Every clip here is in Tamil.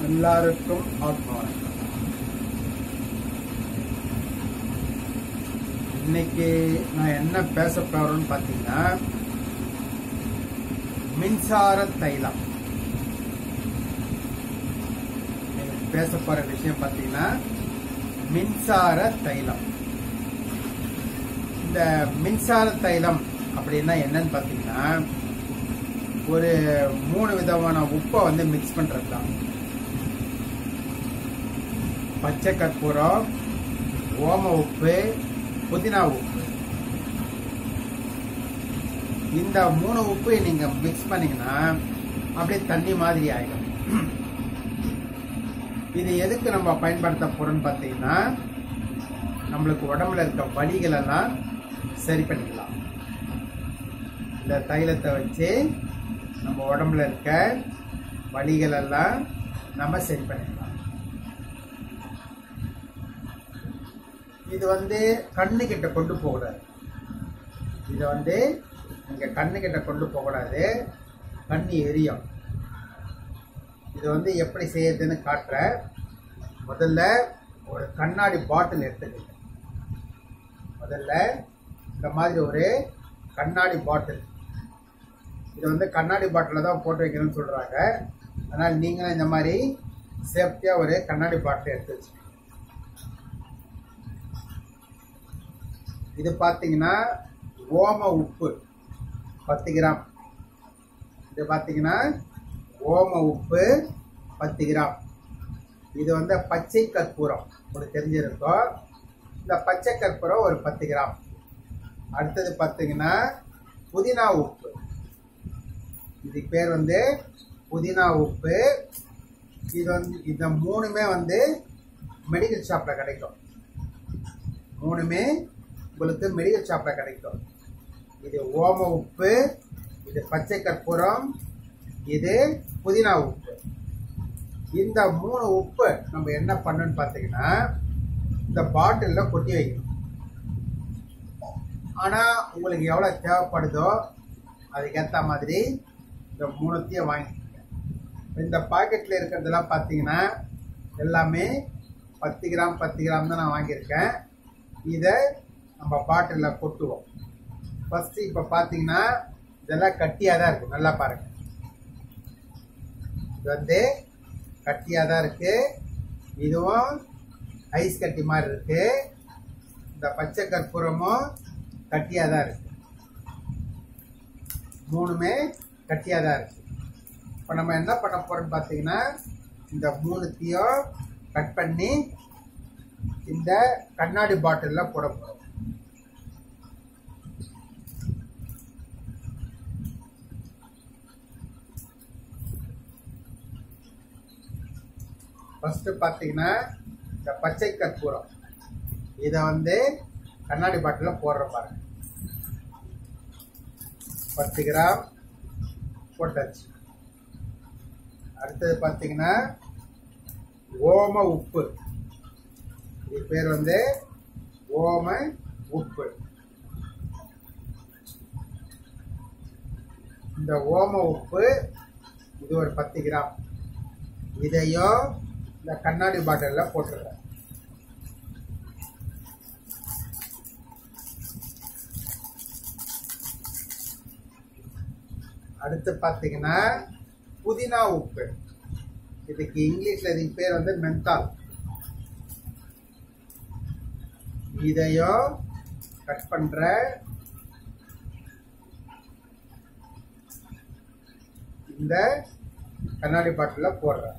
எல்லாருக்கும் ஆத்மா வணக்கம் இன்னைக்கு நான் என்ன பேச போறேன்னு பார்த்தீங்கன்னா மின்சார தைலம் இன்னைக்கு பேச போற விஷயம் பார்த்தீங்கன்னா மின்சார தைலம் இந்த மின்சார தைலம் அப்படின்னா என்னன்னு பார்த்தீங்கன்னா ஒரு மூணு விதமான உப்பை வந்து மிக்ஸ் பண்றது தான் பச்சை கற்பூரம் ஓம உப்பு புதினா உப்பு இந்த மூணு உப்பு நீங்க மிக்ஸ் பண்ணீங்கன்னா அப்படியே தண்ணி மாதிரி ஆயிடும் இது எதுக்கு நம்ம பயன்படுத்த போறோம்னு பார்த்தீங்கன்னா நம்மளுக்கு உடம்புல இருக்க வலிகள் எல்லாம் சரி பண்ணிக்கலாம் இந்த தைலத்தை வச்சு நம்ம உடம்புல இருக்க வலிகள் எல்லாம் நம்ம சரி பண்ணிக்கலாம் இது வந்து கண்ணு கிட்ட கொண்டு போகக்கூடாது இதை வந்து நீங்க கண்ணு கிட்ட கொண்டு போகக்கூடாது கண்ணு எரியும் இது வந்து எப்படி செய்யறதுன்னு காட்டுறேன் முதல்ல ஒரு கண்ணாடி பாட்டில் எடுத்துக்கங்க முதல்ல இந்த மாதிரி ஒரு கண்ணாடி பாட்டில் இது வந்து கண்ணாடி பாட்டிலில் தான் போட்டு வைக்கணும்னு சொல்கிறாங்க அதனால் நீங்களும் இந்த மாதிரி சேஃப்டியாக ஒரு கண்ணாடி பாட்டில் எடுத்து வச்சுக்கோங்க இது பார்த்தீங்கன்னா ஓம உப்பு பத்து கிராம் இது பார்த்தீங்கன்னா ஓம உப்பு பத்து கிராம் இது வந்து பச்சை கற்பூரம் உங்களுக்கு தெரிஞ்சிருக்கும் இந்த பச்சை கற்பூரம் ஒரு பத்து கிராம் அடுத்தது பார்த்தீங்கன்னா புதினா உப்பு இதுக்கு பேர் வந்து புதினா உப்பு இது வந்து இந்த மூணுமே வந்து மெடிக்கல் ஷாப்பில் கிடைக்கும் மூணுமே உங்களுக்கு மெடிக்கல் ஷாப்பில் கிடைக்கும் இது ஓம உப்பு இது பச்சை கற்பூரம் இது புதினா உப்பு இந்த மூணு உப்பு நம்ம என்ன பண்ணணும்னு பார்த்தீங்கன்னா இந்த பாட்டிலில் கொட்டி வைக்கணும் ஆனால் உங்களுக்கு எவ்வளோ தேவைப்படுதோ அதுக்கேற்ற மாதிரி இந்த மூணுத்தையும் வாங்கிக்கோங்க இந்த பாக்கெட்டில் இருக்கிறதெல்லாம் பார்த்தீங்கன்னா எல்லாமே பத்து கிராம் பத்து கிராம் தான் நான் வாங்கியிருக்கேன் இதை நம்ம பாட்டிலில் கொட்டுவோம் ஃபஸ்ட்டு இப்போ பார்த்தீங்கன்னா இதெல்லாம் கட்டியாக தான் இருக்கும் நல்லா பாருங்க இது வந்து கட்டியாக தான் இருக்கு இதுவும் ஐஸ் கட்டி மாதிரி இருக்கு இந்த பச்சை கற்பூரமும் கட்டியாக தான் இருக்கு மூணுமே கட்டியாக தான் இருக்கு இப்போ நம்ம என்ன பண்ண போறோம்னு பார்த்தீங்கன்னா இந்த மூணுத்தையும் கட் பண்ணி இந்த கண்ணாடி பாட்டிலில் போட போகிறோம் ஃபஸ்ட்டு பார்த்தீங்கன்னா இந்த பச்சை கற்பூரம் இதை வந்து கண்ணாடி பாட்டிலில் போடுற பாருங்க பத்து கிராம் போட்டாச்சு அடுத்தது பார்த்தீங்கன்னா ஓம உப்பு இது பேர் வந்து ஓம உப்பு இந்த ஓம உப்பு இது ஒரு பத்து கிராம் இதையும் இந்த கண்ணாடி பாட்டிலில் போட்டுருங்க அடுத்து பார்த்தீங்கன்னா புதினா உப்பு இதுக்கு இங்கிலீஷ்ல இதுக்கு பேர் வந்து மென்தால் இதையும் கட் பண்ற இந்த கண்ணாடி பாட்டில போடுறேன்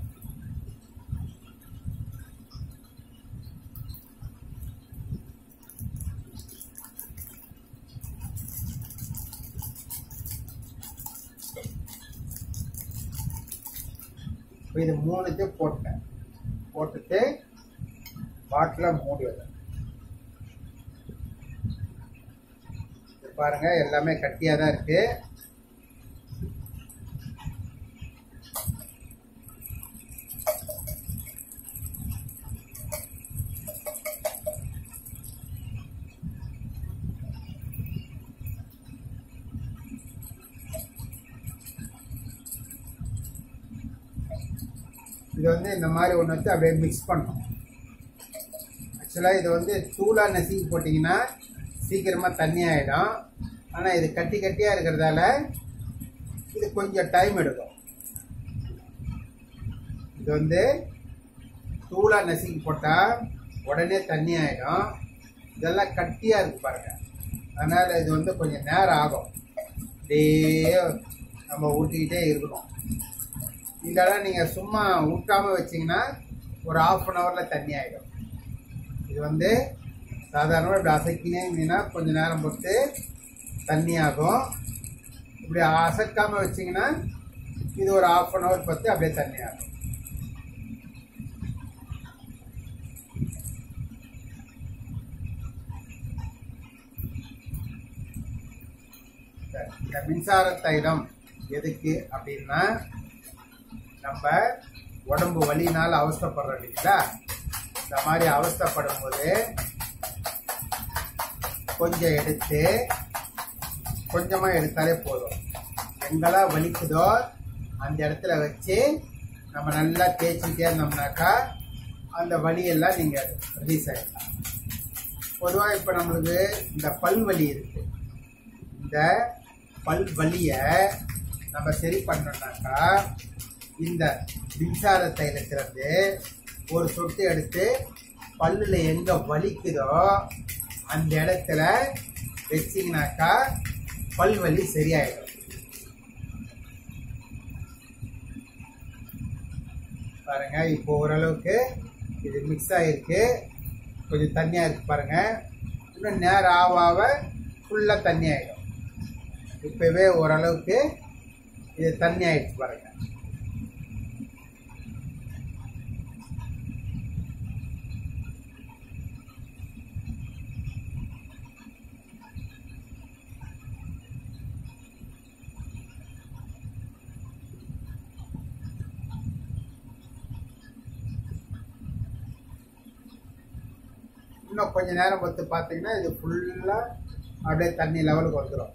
இப்போ இது மூணுத்தையும் போட்டேன் போட்டுட்டு பாட்டில் மூடி வைக்கிறேன் இது பாருங்க எல்லாமே கட்டியாக தான் இருக்கு இது வந்து இந்த மாதிரி ஒன்று வச்சு அப்படியே மிக்ஸ் பண்ணணும் ஆக்சுவலாக இது வந்து தூளாக நசுக்கி போட்டிங்கன்னா சீக்கிரமாக தண்ணி ஆகிடும் ஆனால் இது கட்டி கட்டியாக இருக்கிறதால இது கொஞ்சம் டைம் எடுக்கும் இது வந்து தூளாக நசுக்கி போட்டால் உடனே தண்ணி ஆகிடும் இதெல்லாம் கட்டியாக இருக்கு பாருங்க அதனால் இது வந்து கொஞ்சம் நேரம் ஆகும் அப்படியே நம்ம ஊட்டிக்கிட்டே இருக்கணும் இதெல்லாம் நீங்கள் சும்மா ஊட்டாமல் வச்சிங்கன்னா ஒரு ஆஃப் அன் ஹவரில் தண்ணி ஆகிடும் இது வந்து சாதாரணமாக இப்படி அசைக்கினே இருந்தீங்கன்னா கொஞ்சம் நேரம் பொறுத்து தண்ணி ஆகும் இப்படி அசைக்காமல் வச்சிங்கன்னா இது ஒரு ஆஃப் அன் ஹவர் பொறுத்து அப்படியே தண்ணி ஆகும் சரி, இந்த மின்சார தைலம் எதுக்கு அப்படின்னா நம்ம உடம்பு வலினால அவஸ்தைப்படுறோம் இல்லைங்களா இந்த மாதிரி அவஸ்தைப்படும் போது கொஞ்சம் எடுத்து கொஞ்சமாக எடுத்தாலே போதும் எங்கெல்லாம் வலிக்குதோ அந்த இடத்துல வச்சு நம்ம நல்லா தேய்ச்சிக்கிட்டே இருந்தோம்னாக்கா அந்த வலியெல்லாம் நீங்கள் ரிலீஸ் ஆகிடலாம் பொதுவாக இப்போ நம்மளுக்கு இந்த பல் வலி இருக்குது இந்த பல் வலியை நம்ம சரி பண்ணோம்னாக்கா இந்த மின்சார தைலத்திலிருந்து ஒரு சொட்டு எடுத்து பல்லில் எங்கே வலிக்குதோ அந்த இடத்துல வச்சிங்கனாக்கா பல் வலி சரியாயிடும் பாருங்க இப்போ ஓரளவுக்கு இது மிக்ஸ் ஆகிருக்கு கொஞ்சம் தண்ணியாக இருக்கு பாருங்க இன்னும் நேரம் ஆக ஆக ஃபுல்லாக தண்ணி ஆகிடும் இப்போவே ஓரளவுக்கு இது தண்ணி ஆயிடுச்சு பாருங்க இன்னும் கொஞ்ச நேரம் பொறுத்து பார்த்தீங்கன்னா இது ஃபுல்லாக அப்படியே தண்ணி லெவலுக்கு வந்துடும்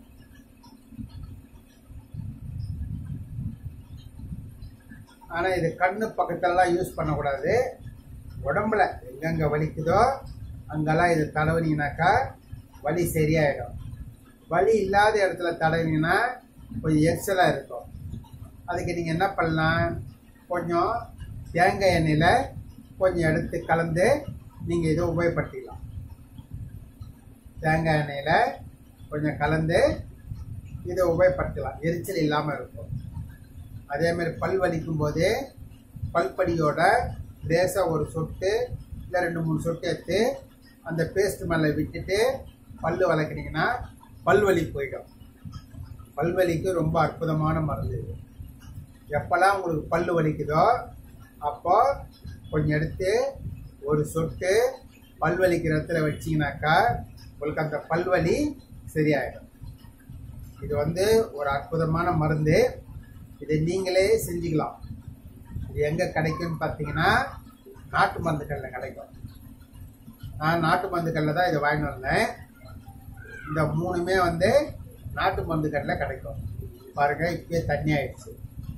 ஆனால் இது கண்ணு பக்கத்துலலாம் யூஸ் பண்ணக்கூடாது உடம்புல எங்கெங்கே வலிக்குதோ அங்கெல்லாம் இது தடவுனீங்கனாக்கா வலி சரியாயிடும் வலி இல்லாத இடத்துல தடவினீங்கன்னா கொஞ்சம் எரிச்சலாக இருக்கும் அதுக்கு நீங்கள் என்ன பண்ணலாம் கொஞ்சம் தேங்காய் எண்ணெயில் கொஞ்சம் எடுத்து கலந்து நீங்கள் இதை உபயோகப்படுத்திக்கலாம் தேங்காய் எண்ணெயில் கொஞ்சம் கலந்து இதை உபயோகப்படுத்தலாம் எரிச்சல் இல்லாமல் இருக்கும் அதே மாதிரி பல் வலிக்கும் போது பல்படியோட லேசாக ஒரு சொட்டு இல்லை ரெண்டு மூணு சொட்டு எடுத்து அந்த பேஸ்ட் மேலே விட்டுட்டு பல் வளர்க்குனீங்கன்னா பல்வலி போயிடும் பல்வலிக்கு ரொம்ப அற்புதமான மருந்து இது எப்போல்லாம் உங்களுக்கு பல் வலிக்குதோ அப்போ கொஞ்சம் எடுத்து ஒரு சொட்டு பல் வலிக்கிற இடத்துல வச்சிங்கனாக்கா உங்களுக்கு அந்த பல்வலி சரியாயிடும் இது வந்து ஒரு அற்புதமான மருந்து இதை நீங்களே செஞ்சுக்கலாம் இது எங்கே கிடைக்கும்னு பார்த்தீங்கன்னா நாட்டு மருந்துகளில் கிடைக்கும் நான் நாட்டு மருந்துகளில் தான் இதை வாங்கிட்டு வந்தேன் இந்த மூணுமே வந்து நாட்டு மருந்துகளில் கிடைக்கும் பாருங்கள் இப்பயே தண்ணி ஆயிடுச்சு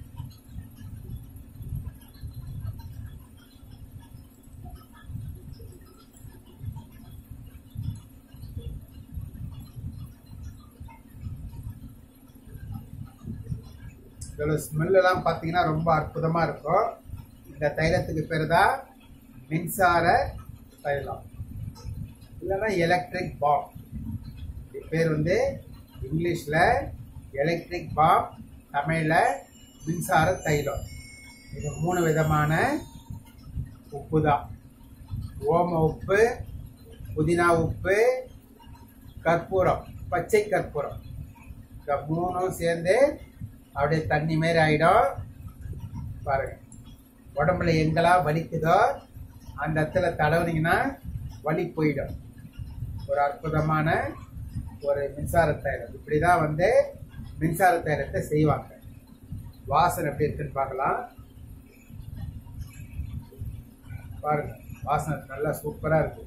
இதோட ஸ்மெல்லாம் பார்த்தீங்கன்னா ரொம்ப அற்புதமாக இருக்கும் இந்த தைலத்துக்கு பேர் தான் மின்சார தைலம் இல்லைன்னா எலக்ட்ரிக் பாம் இது பேர் வந்து இங்கிலீஷில் எலக்ட்ரிக் பாம் தமிழில் மின்சார தைலம் இது மூணு விதமான உப்பு தான் ஓம உப்பு புதினா உப்பு கற்பூரம் பச்சை கற்பூரம் இந்த மூணும் சேர்ந்து அப்படியே தண்ணி மாரி ஆகிடும் பாருங்க உடம்புல எங்கெல்லாம் வலிக்குதோ அந்த இடத்துல தடவுனீங்கன்னா வலி போயிடும் ஒரு அற்புதமான ஒரு மின்சார தைலம் இப்படி தான் வந்து மின்சார தைலத்தை செய்வாங்க வாசனை எப்படி இருக்குன்னு பார்க்கலாம் பாருங்க வாசனை நல்லா சூப்பராக இருக்கு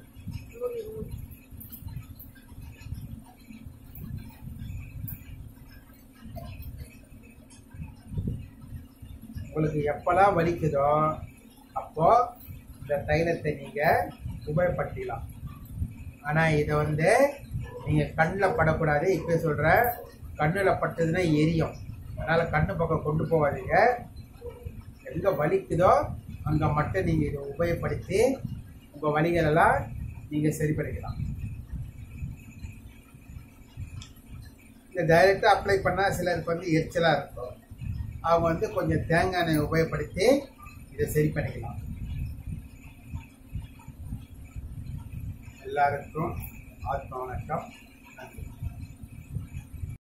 உங்களுக்கு எப்போல்லாம் வலிக்குதோ அப்போ இந்த தைலத்தை நீங்க உபயோகப்படுத்திக்கலாம் ஆனா இதை வந்து நீங்க கண்ணில் படக்கூடாது இப்போ சொல்றேன் கண்ணில் பட்டதுன்னா எரியும் அதனால கண்ணு பக்கம் கொண்டு போகாதீங்க எங்க வலிக்குதோ அங்க மட்டும் நீங்க இதை உபயோகப்படுத்தி உங்க வலிகள் எல்லாம் நீங்க சரி பண்ணிக்கலாம் இந்த டைரெக்டாக அப்ளை பண்ணால் சிலருக்கு வந்து எரிச்சலாக இருக்கும் அவங்க வந்து கொஞ்சம் தேங்காய் எண்ணெய் உபயோகப்படுத்தி இதை சரி பண்ணிக்கலாம் எல்லாருக்கும் ஆத்ம வணக்கம்